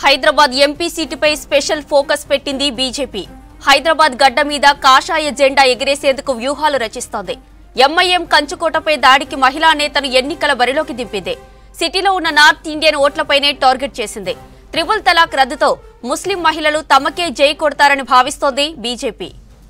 Hyderabad MP సీటుపై special focus పెట్టింది BJP Hyderabad గడ్డ మీద కాషాయ జెండా ఎగిరేసేందుకు వ్యూహాలు రచిస్తోంది ఎంఐఎం కంచుకోటపై దాడికి మహిళా నేతను ఎన్నికల బరిలోకి దింపింది సిటీలో ఉన్న నార్త్ ఇండియన్ ఓట్లపైనే టార్గెట్ చేసింది త్రిపుల్ తలాక్ రద్దుతో ముస్లిం మహిళలు తమకే జై కొడతారని భావిస్తోంది బీజేపీ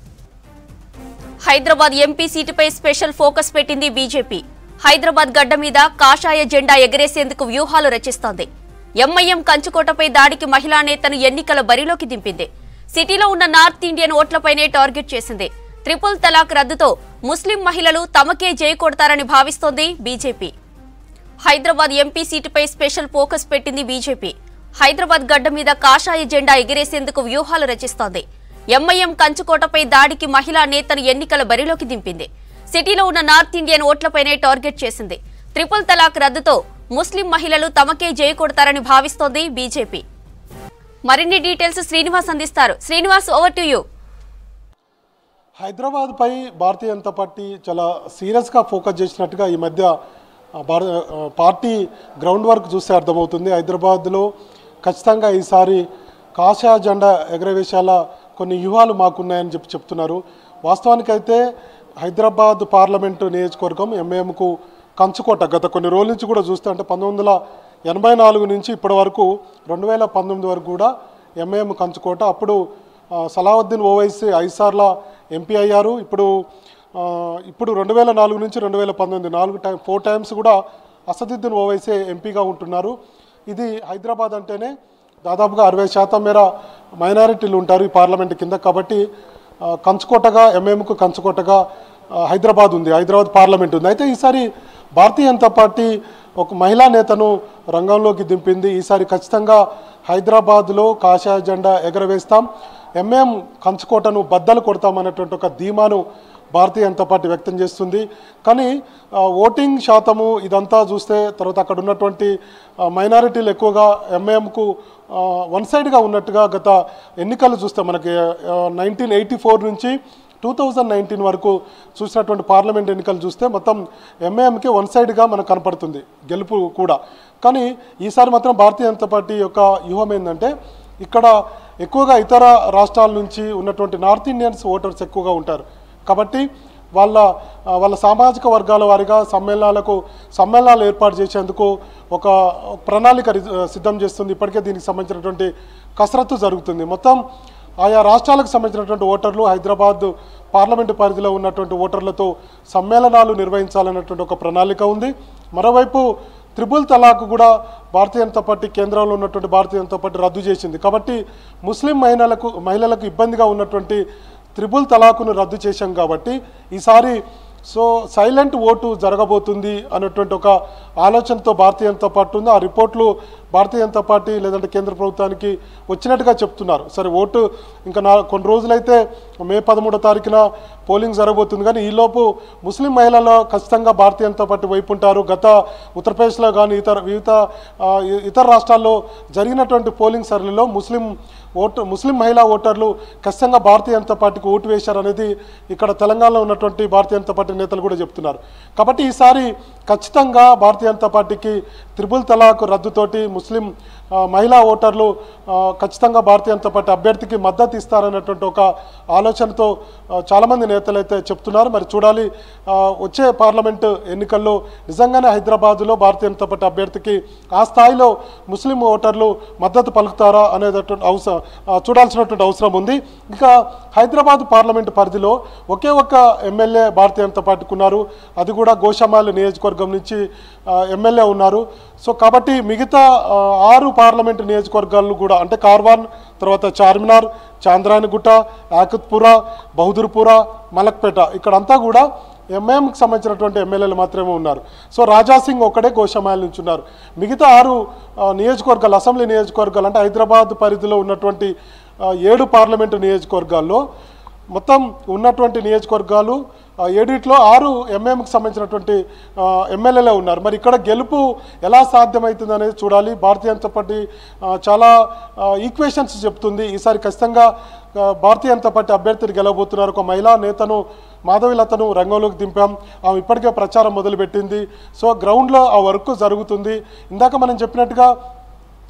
హైదరాబాద్ ఎంపీ సీటుపై స్పెషల్ ఫోకస్ పెట్టింది బీజేపీ హైదరాబాద్ గడ్డ మీద కాషాయ జెండా ఎగరేసేందుకు వ్యూహాలు రచిస్తోంది ఎంఐఎం కంచుకోటపై దాడికి మహిళా నేతను ఎన్నికల బరిలోకి దింపింది సిటీలో ఉన్న నార్త్ ఇండియన్ ఓట్లపైనే టార్గెట్ చేసింది ట్రిపుల్ తలాక్ రద్దుతో ముస్లిం మహిళలు తమకే జై కొడతారని భావిస్తోంది బీజేపీ హైదరాబాద్ ఎంపీ సీటుపై స్పెషల్ ఫోకస్ పెట్టింది బీజేపీ హైదరాబాద్ గడ్డ మీద కాషాయ జెండా ఎగిరేసేందుకు వ్యూహాలు రచిస్తోంది ఎంఐఎం కంచుకోటపై దాడికి మహిళా నేతను ఎన్నికల బరిలోకి దింపింది సిటీలో ఉన్న నార్త్ ఇండియన్ ఓట్లపైనే టార్గెట్ చేసింది ట్రిపుల్ తలాక్ రద్దుతో ముస్లిం మహిళలు తమకే జై కొడతారని భావిస్తోంది బీజేపీ మరిన్ని డీటెయిల్స్ శ్రీనివాస్ అందిస్తారు Srinivas over to you Hyderabad పై భారతీయ జనతా పార్టీ చాలా సీరియస్గా ఫోకస్ చేసినట్టుగా ఈ మధ్య ఆ, భార ఆ, పార్టీ గ్రౌండ్ వర్క్ చూస్తే అర్థమవుతుంది హైదరాబాద్లో ఖచ్చితంగా ఈసారి కాషాయ జెండా ఎగరవేశాల కొన్ని వ్యూహాలు మాకున్నాయని చెప్పి చెప్తున్నారు వాస్తవానికైతే హైదరాబాద్ పార్లమెంటు నియోజకవర్గం ఎంఏఎంకు కంచుకోట గత కొన్ని రోజుల నుంచి కూడా చూస్తే అంటే పంతొమ్మిది వందల ఎనభై నాలుగు నుంచి ఇప్పటి వరకు రెండు వేల పంతొమ్మిది వరకు కూడా ఎంఏఎం కంచుకోట అప్పుడు ఆ, సలావుద్దీన్ ఓవైసీ ఐసార్ల ఎంపీ అయ్యారు ఇప్పుడు ఆ, ఇప్పుడు రెండు వేల నాలుగు నుంచి రెండు వేల పంతొమ్మిది నాలుగు టైం ఫోర్ టైమ్స్ కూడా అసదుద్దీన్ ఓవైసీ ఎంపీగా ఉంటున్నారు ఇది హైదరాబాద్ అంటేనే దాదాపుగా అరవై శాతం మేర మైనారిటీలు ఉంటారు ఈ పార్లమెంట్ కింద కాబట్టి ఆ, కంచుకోటగా ఎంఎంకు కంచుకోటగా ఆ, హైదరాబాద్ ఉంది హైదరాబాద్ పార్లమెంట్ ఉంది అయితే ఈసారి భారతీయ జనతా పార్టీ ఒక మహిళా నేతను రంగంలోకి దింపింది ఈసారి ఖచ్చితంగా హైదరాబాద్లో కాషాయ జెండా ఎగరవేస్తాం ఎంఎం కంచుకోటను బద్దలు కొడతామనేటువంటి ఒక ధీమాను భారతీయ జనతా పార్టీ వ్యక్తం చేస్తుంది కానీ ఆ, ఓటింగ్ శాతము ఇదంతా చూస్తే తర్వాత అక్కడ ఉన్నటువంటి ఆ, మైనారిటీలు ఎక్కువగా ఎంఐఎంకు వన్ సైడ్గా ఉన్నట్టుగా గత ఎన్నికలు చూస్తే మనకి నైన్టీన్ ఎయిటీ ఫోర్ నుంచి టూ థౌజండ్ నైన్టీన్ వరకు చూసినటువంటి పార్లమెంట్ ఎన్నికలు చూస్తే మొత్తం ఎంఐఎంకి వన్ సైడ్గా మనకు కనపడుతుంది గెలుపు కూడా కానీ ఈసారి మాత్రం భారతీయ జనతా పార్టీ యొక్క వ్యూహం ఏంటంటే ఇక్కడ ఎక్కువగా ఇతర రాష్ట్రాల నుంచి ఉన్నటువంటి నార్త్ ఇండియన్స్ ఓటర్స్ ఎక్కువగా ఉంటారు కాబట్టి వాళ్ళ ఆ, వాళ్ళ సామాజిక వర్గాల వారిగా సమ్మేళనాలకు సమ్మేళనాలు ఏర్పాటు చేసేందుకు ఒక ప్రణాళిక రి- సిద్ధం చేస్తుంది ఇప్పటికే దీనికి సంబంధించినటువంటి కసరత్తు జరుగుతుంది మొత్తం ఆయా రాష్ట్రాలకు సంబంధించినటువంటి ఓటర్లు హైదరాబాద్ పార్లమెంటు పరిధిలో ఉన్నటువంటి ఓటర్లతో సమ్మేళనాలు నిర్వహించాలన్నటువంటి ఒక ప్రణాళిక ఉంది మరోవైపు త్రిబుల్ తలాక్ కూడా భారతీయ జనతా పార్టీ కేంద్రంలో ఉన్నటువంటి భారతీయ జనతా పార్టీ రద్దు చేసింది కాబట్టి ముస్లిం మహిళలకు మహిళలకు ఇబ్బందిగా ఉన్నటువంటి త్రిబుల్ తలాకును రద్దు చేశాం కాబట్టి ఈసారి సో సైలెంట్ ఓటు జరగబోతుంది అనేటువంటి ఒక ఆలోచనతో భారతీయ జనతా పార్టీ ఉంది ఆ రిపోర్ట్లు భారతీయ జనతా పార్టీ లేదంటే కేంద్ర ప్రభుత్వానికి వచ్చినట్టుగా చెప్తున్నారు సరే ఓటు ఇంకా నా కొన్ని రోజులైతే మే పదమూడో తారీఖున పోలింగ్ జరగబోతుంది కానీ ఈలోపు ముస్లిం మహిళలు ఖచ్చితంగా భారతీయ జనతా పార్టీ వైపు ఉంటారు గత ఉత్తరప్రదేశ్లో కానీ ఇతర వివిధ ఆ, ఇ- ఇతర రాష్ట్రాల్లో జరిగినటువంటి పోలింగ్ సరళిలో ముస్లిం ఓటు ముస్లిం మహిళా ఓటర్లు ఖచ్చితంగా భారతీయ జనతా పార్టీకి ఓటు వేశారనేది ఇక్కడ తెలంగాణలో ఉన్నటువంటి భారతీయ జనతా పార్టీ నేతలు కూడా చెప్తున్నారు కాబట్టి ఈసారి ఖచ్చితంగా భారతీయ జనతా పార్టీకి త్రిబుల్ తలాక్ రద్దుతోటి ముస్లిం ఆ, మహిళా ఓటర్లు ఆ, ఖచ్చితంగా భారతీయ జనతా పార్టీ అభ్యర్థికి మద్దతు ఇస్తారనేటువంటి ఒక ఆలోచనతో ఆ, చాలామంది నేతలు అయితే చెప్తున్నారు మరి చూడాలి ఆ, వచ్చే పార్లమెంటు ఎన్నికల్లో నిజంగానే హైదరాబాద్లో భారతీయ జనతా పార్టీ అభ్యర్థికి ఆ స్థాయిలో ముస్లిం ఓటర్లు మద్దతు పలుకుతారా అనేటటువంటి అవసరం ఆ, చూడాల్సినటువంటి అవసరం ఉంది ఇక హైదరాబాద్ పార్లమెంటు పరిధిలో ఒకే ఒక్క ఎమ్మెల్యే భారతీయ జనతా పార్టీకి ఉన్నారు అది కూడా గోషామాల్ నియోజకవర్గం నుంచి ఆ, ఎమ్మెల్యే ఉన్నారు సో కాబట్టి మిగతా ఆ, ఆరు పార్లమెంటు నియోజకవర్గాలు కూడా అంటే కార్వాన్ తర్వాత చార్మినార్ చాంద్రాయణగుట్ట యాకత్పుర బహదూర్పుర మలక్పేట ఇక్కడంతా కూడా ఎంఐఎంకి సంబంధించినటువంటి ఎమ్మెల్యేలు మాత్రమే ఉన్నారు సో రాజాసింగ్ ఒక్కడే గోషమాల నుంచి ఉన్నారు మిగతా ఆరు ఆ, నియోజకవర్గాలు అసెంబ్లీ నియోజకవర్గాలు అంటే హైదరాబాద్ పరిధిలో ఉన్నటువంటి ఆ, ఏడు పార్లమెంటు నియోజకవర్గాల్లో మొత్తం ఉన్నటువంటి నియోజకవర్గాలు ఆ, ఏడిట్లో ఆరు ఎంఎంకి సంబంధించినటువంటి ఆ, ఎమ్మెల్యేలే ఉన్నారు మరి ఇక్కడ గెలుపు ఎలా సాధ్యమవుతుంది అనేది చూడాలి భారతీయ జనతా పార్టీ ఆ, చాలా ఈక్వేషన్స్ చెప్తుంది ఈసారి ఖచ్చితంగా ఆ, భారతీయ జనతా పార్టీ అభ్యర్థిని గెలవబోతున్నారు ఒక మహిళా నేతను మాధవిలతను రంగంలోకి దింపాం ఆమె ఇప్పటికే ప్రచారం మొదలుపెట్టింది సో గ్రౌండ్లో ఆ వర్క్ జరుగుతుంది ఇందాక మనం చెప్పినట్టుగా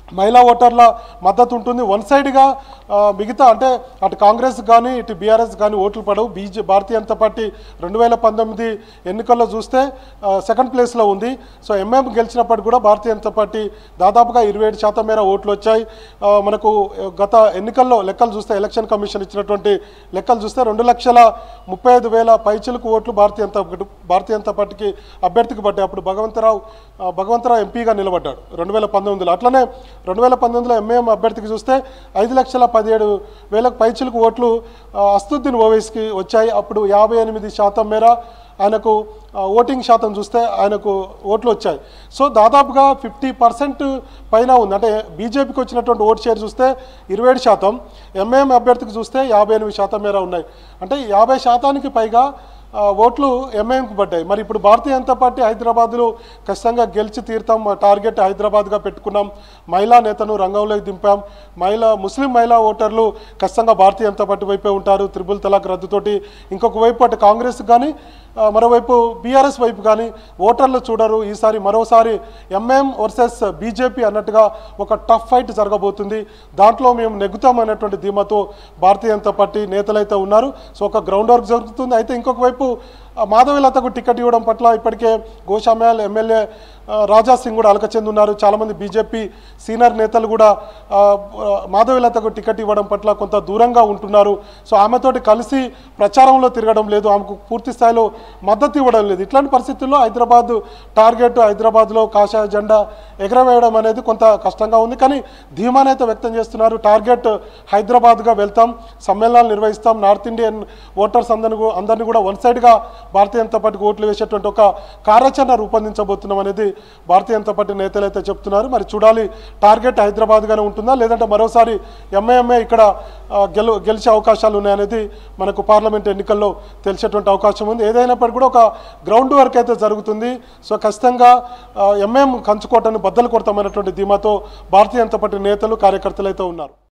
మహిళా ఓటర్ల మద్దతు ఉంటుంది వన్ సైడ్గా ఆ, మిగతా అంటే అటు కాంగ్రెస్ కానీ ఇటు బీఆర్ఎస్ కానీ ఓట్లు పడవు బీజే భారతీయ జనతా పార్టీ రెండు వేల పంతొమ్మిది ఎన్నికల్లో చూస్తే ఆ, సెకండ్ ప్లేస్లో ఉంది సో ఎంఎం గెలిచినప్పటికి కూడా భారతీయ జనతా పార్టీ దాదాపుగా ఇరవై ఏడు శాతం మేర ఓట్లు వచ్చాయి ఆ, మనకు గత ఎన్నికల్లో లెక్కలు చూస్తే ఎలక్షన్ కమిషన్ ఇచ్చినటువంటి లెక్కలు చూస్తే రెండు లక్షల ముప్పై ఐదు వేల పైచిలకు ఓట్లు భారతీయ జనతా పార్టీ- భారతీయ జనతా పార్టీకి అభ్యర్థికి పడ్డాయి అప్పుడు భగవంతరావు ఆ, భగవంతరావు ఎంపీగా నిలబడ్డాడు రెండు వేల పంతొమ్మిదిలో అట్లనే రెండు వేల పంతొమ్మిదిలో ఎంఏఎం అభ్యర్థికి చూస్తే ఐదు లక్షల పదిహేడు వేలకు పైచిలకు ఓట్లు ఆ, అస్తుద్దీన్ ఓవైస్కి వచ్చాయి అప్పుడు యాభై ఎనిమిది శాతం మేర ఆయనకు ఆ, ఓటింగ్ శాతం చూస్తే ఆయనకు ఓట్లు వచ్చాయి సో దాదాపుగా ఫిఫ్టీ పర్సెంట్ పైన ఉంది అంటే బీజేపీకి వచ్చినటువంటి ఓటు షేర్ చూస్తే ఇరవై ఏడు శాతం ఎంఏఎం అభ్యర్థికి చూస్తే యాభై ఎనిమిది శాతం మేర ఉన్నాయి అంటే యాభై శాతానికి పైగా ఆ, ఓట్లు ఎంఐఎంకి పడ్డాయి మరి ఇప్పుడు భారతీయ జనతా పార్టీ హైదరాబాద్లో ఖచ్చితంగా గెలిచి తీరుతాం మా టార్గెట్ హైదరాబాద్గా పెట్టుకున్నాం మహిళా నేతను రంగంలోకి దింపాం మహిళా ముస్లిం మహిళా ఓటర్లు ఖచ్చితంగా భారతీయ జనతా పార్టీ వైపే ఉంటారు త్రిబుల్ తలాక్ రద్దుతోటి ఇంకొక వైపు అటు కాంగ్రెస్ కానీ ఆ, మరోవైపు బీఆర్ఎస్ వైపు కానీ ఓటర్లు చూడరు ఈసారి మరోసారి ఎంఎం వర్సెస్ బీజేపీ అన్నట్టుగా ఒక టఫ్ ఫైట్ జరగబోతుంది దాంట్లో మేము నెగ్గుతాం అనేటువంటి ధీమాతో భారతీయ జనతా పార్టీ నేతలైతే ఉన్నారు సో ఒక గ్రౌండ్ వర్క్ జరుగుతుంది అయితే ఇంకొక వైపు ఆ, మాధవీలతకు టికెట్ ఇవ్వడం పట్ల ఇప్పటికే గోషామయాల్ ఎమ్మెల్యే ఆ, రాజా సింగ్ కూడా అలక చెందున్నారు చాలామంది బీజేపీ సీనియర్ నేతలు కూడా ఆ, ఆ, మాధవీలతకు టికెట్ ఇవ్వడం పట్ల కొంత దూరంగా ఉంటున్నారు సో ఆమెతోటి కలిసి ప్రచారంలో తిరగడం లేదు ఆమెకు పూర్తి స్థాయిలో మద్దతు ఇవ్వడం లేదు ఇట్లాంటి పరిస్థితుల్లో హైదరాబాద్ టార్గెట్ హైదరాబాద్లో కాషాయ జెండా ఎగరవేయడం అనేది కొంత కష్టంగా ఉంది కానీ ధీమానైతే వ్యక్తం చేస్తున్నారు టార్గెట్ హైదరాబాద్గా వెళ్తాం సమ్మేళనాలు నిర్వహిస్తాం నార్త్ ఇండియన్ ఓటర్స్ అందరిని కూ- అందరినీ కూడా వన్ సైడ్గా భారతీయ జనతా పార్టీకి ఓట్లు వేసేటువంటి ఒక కార్యాచరణ రూపొందించబోతున్నాం అనేది భారతీయ జనతా పార్టీ నేతలు అయితే చెప్తున్నారు మరి చూడాలి టార్గెట్ హైదరాబాద్గానే ఉంటుందా లేదంటే మరోసారి ఎంఐఎంఏ ఇక్కడ ఆ, గెలు గెలిచే అవకాశాలు ఉన్నాయనేది మనకు పార్లమెంట్ ఎన్నికల్లో తెలిసేటువంటి అవకాశం ఉంది ఏదైనప్పటికీ కూడా ఒక గ్రౌండ్ వర్క్ అయితే జరుగుతుంది సో ఖచ్చితంగా ఎంఎం కంచుకోటను బద్దలు కొడతామనేటువంటి ధీమాతో భారతీయ జనతా పార్టీ నేతలు కార్యకర్తలు అయితే ఉన్నారు